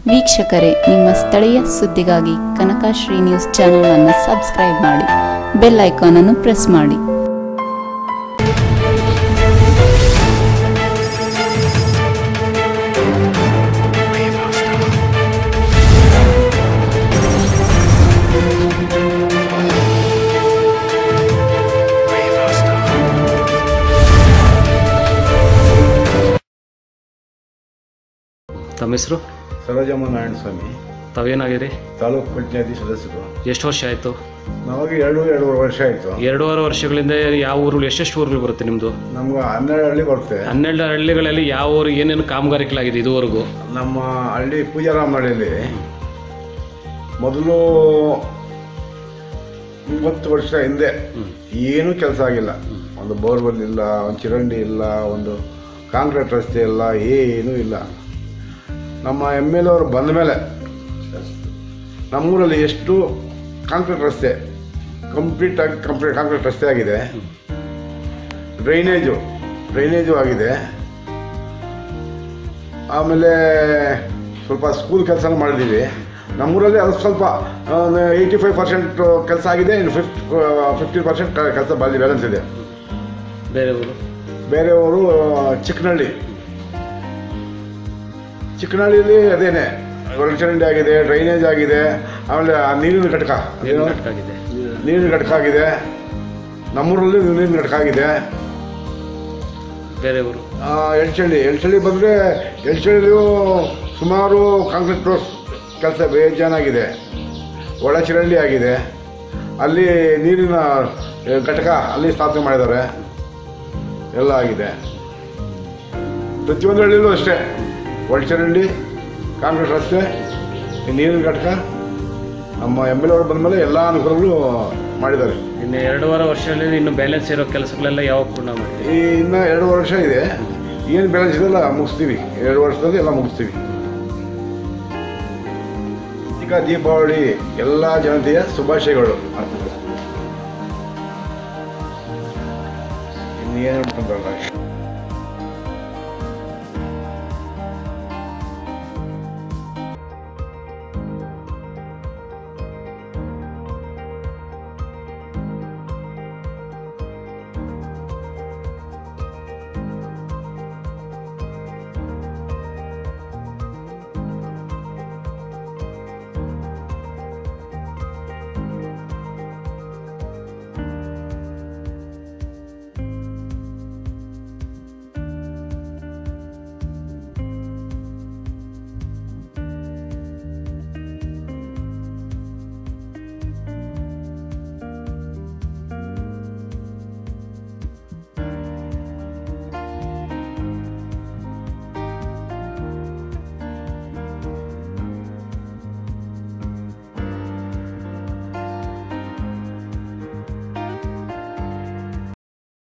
ವೀಕ್ಷಕರೇ ನಿಮ್ಮ ಸ್ಥಳೀಯ ಸುದ್ದಿಗಾಗಿ ಕನಕಶ್ರೀ ನ್ಯೂಸ್ ಚಾನೆಲ್ ಅನ್ನು ಸಬ್ಸ್ಕ್ರೈಬ್ ಮಾಡಿ ಬೆಲ್ ಐಕಾನ್ ಅನ್ನು ಪ್ರೆಸ್ ಮಾಡಿ ತಮ್ಮ ಹೆಸರು ಸರೋಜಮ್ಮ ನಾರಾಯಣ ಸ್ವಾಮಿ ತಾವೇನಾಗಿರಿ ತಾಲೂಕು ಪಂಚಾಯತಿ ಸದಸ್ಯರು ಎಷ್ಟು ವರ್ಷ ಆಯಿತು ನಮಗೆ ಎರಡು ಎರಡೂವರೆ ವರ್ಷ ಆಯಿತು ಎರಡೂವರೆ ವರ್ಷಗಳಿಂದ ಯಾವ ಊರುಗಳು ಎಷ್ಟೆಷ್ಟು ಊರುಗಳು ಬರುತ್ತೆ ನಿಮ್ಮದು ನಮ್ಗೆ ಹನ್ನೆರಡು ಹಳ್ಳಿ ಬರುತ್ತೆ ಹನ್ನೆರಡು ಹಳ್ಳಿಗಳಲ್ಲಿ ಯಾವ ಊರು ಏನೇನು ಕಾಮಗಾರಿಗಳಾಗಿದೆ ಇದುವರೆಗೂ ನಮ್ಮ ಹಳ್ಳಿ ಪೂಜಾರಾಮಹಳ್ಳಿಯಲ್ಲಿ ಮೊದಲು ಮೂವತ್ತು ವರ್ಷ ಹಿಂದೆ ಏನೂ ಕೆಲಸ ಆಗಿಲ್ಲ ಒಂದು ಬೋರ್ವೆಲ್ ಇಲ್ಲ ಒಂದು ಚರಂಡಿ ಇಲ್ಲ ಒಂದು ಕಾಂಕ್ರೀಟ್ ರಸ್ತೆ ಇಲ್ಲ ಏನೂ ಇಲ್ಲ ನಮ್ಮ ಎಮ್ ಎಲ್ ಅವರು ಬಂದ ಮೇಲೆ ನಮ್ಮೂರಲ್ಲಿ ಎಷ್ಟು ಕಾಂಕ್ರೀಟ್ ರಸ್ತೆ ಕಂಪ್ಲೀಟಾಗಿ ಕಂಪ್ಲೀಟ್ ಕಾಂಕ್ರೀಟ್ ರಸ್ತೆ ಆಗಿದೆ ಡ್ರೈನೇಜು ಡ್ರೈನೇಜು ಆಗಿದೆ ಆಮೇಲೆ ಸ್ವಲ್ಪ ಸ್ಕೂಲ್ ಕೆಲಸನೂ ಮಾಡಿದ್ದೀವಿ ನಮ್ಮೂರಲ್ಲಿ ಅದು ಸ್ವಲ್ಪ ಏಯ್ಟಿ ಫೈವ್ ಪರ್ಸೆಂಟ್ ಕೆಲಸ ಆಗಿದೆ ಇನ್ನು ಫಿಫ್ಟ್ ಫಿಫ್ಟಿ ಪರ್ಸೆಂಟ್ ಕೆಲಸ ಬಾಲಿ ಬ್ಯಾಲೆನ್ಸ್ ಇದೆ ಬೇರೆ ಊರು ಬೇರೆಯವರು ಚಿಕ್ಕನಹಳ್ಳಿ ಚಿಕ್ಕನಹಳ್ಳಿಯಲ್ಲಿ ಅದೇನೆ ಒಳಚರಂಡಿ ಆಗಿದೆ ಡ್ರೈನೇಜ್ ಆಗಿದೆ ಆಮೇಲೆ ಆ ನೀರಿನ ಘಟಕ ಏನು ಏನು? ಕಟ್ಟಾಗಿದೆ ನೀರಿನ ಘಟಕ ಆಗಿದೆ ನಮ್ಮೂರಲ್ಲಿ ನೀರಿನ ಘಟಕ ಆಗಿದೆ ಬೇರೆ ಊರು ಆ, ಎಳ್ಚಳ್ಳಿ ಎಳ್ಚಳ್ಳಿ ಬಂದರೆ ಎಳ್ಚಳ್ಳಿಯೂ ಸುಮಾರು ಕಾಂಕ್ರೀಟ್ ಕೆಲಸ ಬೇಜಾನಾಗಿದೆ ಒಳಚರಂಡಿ ಆಗಿದೆ ಅಲ್ಲಿ ನೀರಿನ ಆ, ಘಟಕ ಅಲ್ಲಿ ಸ್ಥಾಪನೆ ಮಾಡಿದ್ದಾರೆ ಎಲ್ಲ ಆಗಿದೆ ಪ್ರತಿಯೊಂದು ಹಳ್ಳಿಲೂ ಅಷ್ಟೇ ಒಳಚರಂಡಿ ಕಾಂಕ್ರೀಟ್ ರಸ್ತೆ ಈ ನೀರಿನ ಘಟಕ ನಮ್ಮ ಎಮ್ ಎಲ್ ಅವರು ಬಂದಮೇಲೆ ಎಲ್ಲ ಅನುಕೂಲಗಳು ಮಾಡಿದ್ದಾರೆ ಇನ್ನು ಎರಡೂವರೆ ವರ್ಷದಲ್ಲಿ ಇನ್ನು ಬ್ಯಾಲೆನ್ಸ್ ಇರೋ ಕೆಲಸಗಳೆಲ್ಲ ಯಾವಾಗ ಪೂರ್ಣ ಮಾಡ್ತೀವಿ ಈ ಇನ್ನು ಎರಡು ವರ್ಷ ಇದೆ ಏನು ಬ್ಯಾಲೆನ್ಸ್ ಇದೆಲ್ಲ ಮುಗಿಸ್ತೀವಿ ಎರಡು ವರ್ಷದಲ್ಲಿ ಎಲ್ಲ ಮುಗಿಸ್ತೀವಿ ಈಗ ದೀಪಾವಳಿ ಎಲ್ಲ ಜನತೆಯ ಶುಭಾಶಯಗಳು ಇನ್ನೇನು ಹೇಳ್ಬೇಕಂತಲ್ಲ